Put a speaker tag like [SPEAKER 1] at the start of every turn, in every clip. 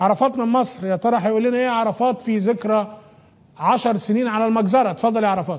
[SPEAKER 1] عرفات من مصر يا ترى هيقول لنا ايه عرفات في ذكرى عشر سنين على المجزرة اتفضل يا عرفات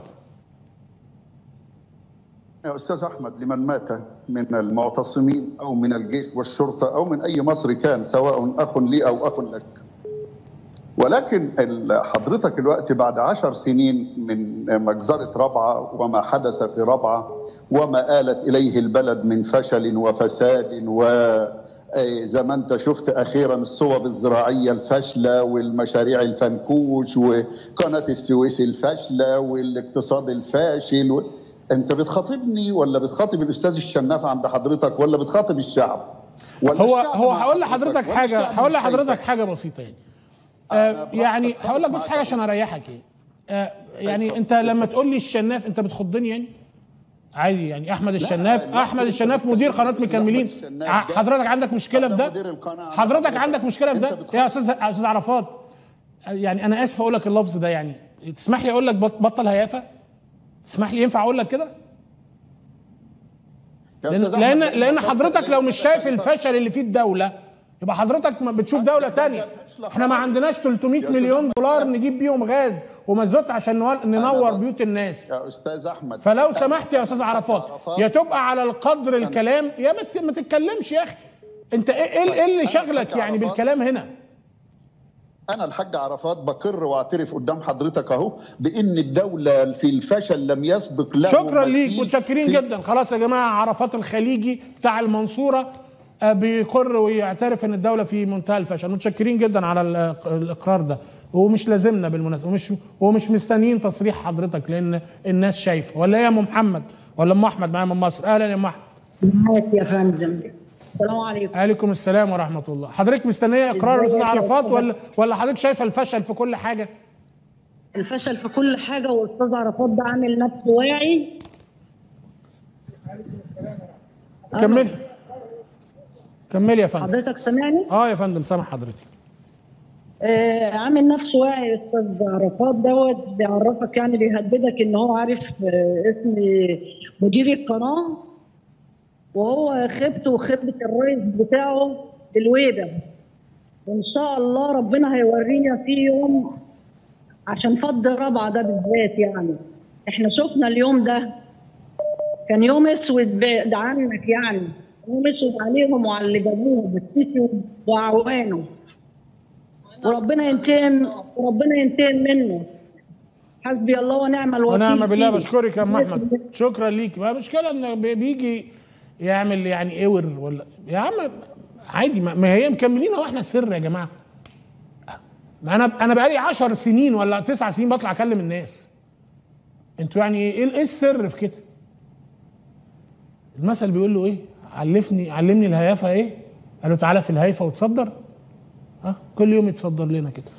[SPEAKER 2] يا أستاذ أحمد لمن مات من المعتصمين أو من الجيش والشرطة أو من أي مصري كان سواء أخ لي أو أخ لك ولكن ال- حضرتك الوقت بعد عشر سنين من مجزرة ربعة وما حدث في ربعة وما آلت إليه البلد من فشل وفساد و آه، زي ما انت شفت اخيرا الصوب الزراعيه الفاشله والمشاريع الفنكوش وقناه السويس الفاشله والاقتصاد الفاشل و... انت بتخاطبني ولا بتخاطب الاستاذ الشناف عند حضرتك ولا بتخاطب الشعب ولا
[SPEAKER 1] هو
[SPEAKER 2] الشعب
[SPEAKER 1] هو
[SPEAKER 2] مع
[SPEAKER 1] هقول لحضرتك
[SPEAKER 2] ولا
[SPEAKER 1] حاجه
[SPEAKER 2] الشعب
[SPEAKER 1] هقول
[SPEAKER 2] مش
[SPEAKER 1] لحضرتك
[SPEAKER 2] شايفك؟
[SPEAKER 1] حاجه بسيطه يعني
[SPEAKER 2] أنا
[SPEAKER 1] آه
[SPEAKER 2] براحتك
[SPEAKER 1] يعني
[SPEAKER 2] خالص
[SPEAKER 1] هقول لك بس
[SPEAKER 2] معاك.
[SPEAKER 1] حاجه عشان اريحك يعني آه يعني انت لما تقول لي الشناف انت بتخضني يعني عادي يعني احمد الشناف
[SPEAKER 2] لا،
[SPEAKER 1] احمد
[SPEAKER 2] أنت
[SPEAKER 1] الشناف مدير قناه
[SPEAKER 2] بتقول
[SPEAKER 1] مكملين
[SPEAKER 2] أحمد الشناف
[SPEAKER 1] ع-
[SPEAKER 2] ده-
[SPEAKER 1] حضرتك عندك مشكله في
[SPEAKER 2] ده
[SPEAKER 1] ده
[SPEAKER 2] مدير القناة.
[SPEAKER 1] حضرتك عندك مشكله في
[SPEAKER 2] أنت
[SPEAKER 1] ده
[SPEAKER 2] بتخاطب.
[SPEAKER 1] يا استاذ يا استاذ عرفات يعني انا اسف اقول لك اللفظ ده يعني تسمح لي اقول لك بط- بطل هيافه تسمح لي ينفع اقول لك كده
[SPEAKER 2] يا
[SPEAKER 1] لان
[SPEAKER 2] أستاذ
[SPEAKER 1] لان,
[SPEAKER 2] أحمد،
[SPEAKER 1] لأن
[SPEAKER 2] أنت
[SPEAKER 1] حضرتك لو مش شايف
[SPEAKER 2] أنت-
[SPEAKER 1] الفشل اللي فيه الدوله يبقى حضرتك ما بتشوف دوله تانية احنا ما عندناش 300
[SPEAKER 2] أستاذ
[SPEAKER 1] مليون
[SPEAKER 2] أحمد.
[SPEAKER 1] دولار نجيب بيهم غاز ومازوت عشان ننور- ننور
[SPEAKER 2] بقى-
[SPEAKER 1] بيوت الناس
[SPEAKER 2] يا استاذ احمد
[SPEAKER 1] فلو سمحت يا استاذ عرفات
[SPEAKER 2] عرفات.
[SPEAKER 1] يا تبقى على القدر الكلام يا ما ت- ما تتكلمش يا اخي انت ايه ايه إيه اللي
[SPEAKER 2] أنا
[SPEAKER 1] شغلك
[SPEAKER 2] الحاج
[SPEAKER 1] يعني
[SPEAKER 2] عرفات.
[SPEAKER 1] بالكلام هنا
[SPEAKER 2] انا الحاج عرفات بقر واعترف قدام حضرتك اهو بان الدوله في الفشل لم يسبق له
[SPEAKER 1] شكرا ليك
[SPEAKER 2] مثيل
[SPEAKER 1] متشكرين
[SPEAKER 2] في-
[SPEAKER 1] جدا خلاص يا جماعه عرفات الخليجي بتاع المنصوره آه، بيقر ويعترف ان الدوله في منتهى الفشل متشكرين جدا على ال- الاقرار ده ومش لازمنا بالمناسبه ومش ومش مستنيين تصريح حضرتك لان الناس شايفه ولا إيه يا ام محمد ولا ام احمد معايا من مصر اهلا يا ام احمد
[SPEAKER 3] معاك يا فندم السلام عليكم
[SPEAKER 1] عليكم السلام ورحمه الله حضرتك مستنيه اقرار
[SPEAKER 3] إزيك
[SPEAKER 1] الاستاذ
[SPEAKER 3] يا
[SPEAKER 1] عرفات
[SPEAKER 3] أستاذ؟
[SPEAKER 1] ولا ولا حضرتك شايفه الفشل في كل حاجه
[SPEAKER 3] الفشل في كل حاجه والاستاذ عرفات ده عامل نفسه واعي
[SPEAKER 1] كملي كملي يا فندم
[SPEAKER 3] حضرتك سامعني
[SPEAKER 1] اه يا فندم سامع حضرتك
[SPEAKER 3] آه عامل نفسه واعي يا استاذ عرفات دوت بيعرفك يعني بيهددك ان هو عارف آه اسم مدير القناه وهو خيبته وخيبه الرئيس بتاعه الويبه وان شاء الله ربنا هيورينا فيه يوم عشان فض رابعه ده بالذات يعني احنا شفنا اليوم ده كان يوم اسود بعد عنك يعني يوم اسود عليهم وعلى اللي جابوه بالسيسي واعوانه وربنا ينتقم وربنا ينتقم منه حسبي الله ونعم الوكيل
[SPEAKER 1] ونعم بالله
[SPEAKER 3] فيه.
[SPEAKER 1] بشكرك يا ام احمد شكرا ليك ما مشكله ان بي- بيجي يعمل يعني اور ولا يا عم عادي ما ما هي مكملين اهو احنا سر يا جماعه ما انا انا بقالي 10 سنين ولا 9 سنين بطلع اكلم الناس انتوا يعني ايه ايه السر في كده المثل بيقول له ايه علفني علمني الهيافه ايه قال له تعالى في الهيفه وتصدر ها كل يوم يتصدر لنا كده